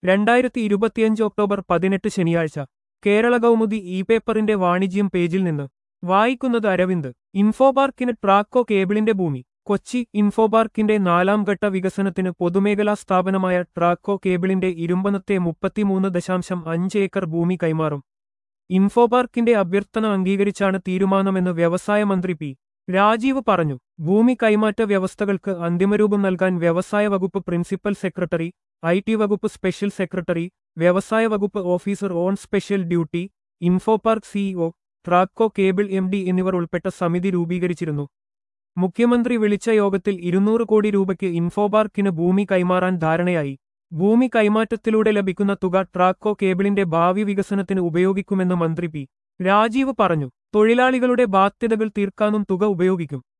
രണ്ടായിരത്തി ഇരുപത്തിയഞ്ച് ഒക്ടോബർ പതിനെട്ട് ശനിയാഴ്ച കേരള കൗമുദി ഇ പേപ്പറിന്റെ വാണിജ്യം പേജിൽ നിന്ന് വായിക്കുന്നത് അരവിന്ദ് ഇൻഫോപാർക്കിന് ട്രാക്കോ കേബിളിന്റെ ഭൂമി കൊച്ചി ഇൻഫോപാർക്കിന്റെ നാലാം ഘട്ട വികസനത്തിന് പൊതുമേഖലാ സ്ഥാപനമായ ട്രാക്കോ കേബിളിന്റെ ഇരുമ്പനത്തെ മുപ്പത്തിമൂന്ന് ദശാംശം അഞ്ച് ഏക്കർ ഭൂമി കൈമാറും ഇൻഫോപാർക്കിന്റെ അഭ്യർത്ഥന അംഗീകരിച്ചാണ് തീരുമാനമെന്ന് വ്യവസായ മന്ത്രി പി രാജീവ് പറഞ്ഞു ഭൂമി കൈമാറ്റ വ്യവസ്ഥകൾക്ക് അന്തിമരൂപം നൽകാൻ വ്യവസായ വകുപ്പ് പ്രിൻസിപ്പൽ സെക്രട്ടറി ഐ ടി വകുപ്പ് സ്പെഷ്യൽ സെക്രട്ടറി വ്യവസായ വകുപ്പ് officer on special duty Infopark CEO Traco cable M D എന്നിവർ ഉൾപ്പെട്ട സമിതി രൂപീകരിച്ചിരുന്നു മുഖ്യമന്ത്രി വിളിച്ച യോഗത്തിൽ ഇരുന്നൂറ് കോടി രൂപയ്ക്ക് ഇൻഫോപാർക്കിന് ഭൂമി കൈമാറാൻ ധാരണയായി ഭൂമി കൈമാറ്റത്തിലൂടെ ലഭിക്കുന്ന തുക ട്രാക്കോ കേബിളിന്റെ ഭാവി വികസനത്തിന് ഉപയോഗിക്കുമെന്ന് മന്ത്രി പി രാജീവ് പറഞ്ഞു തൊഴിലാളികളുടെ ബാധ്യതകൾ തീർക്കാനും തുക ഉപയോഗിക്കും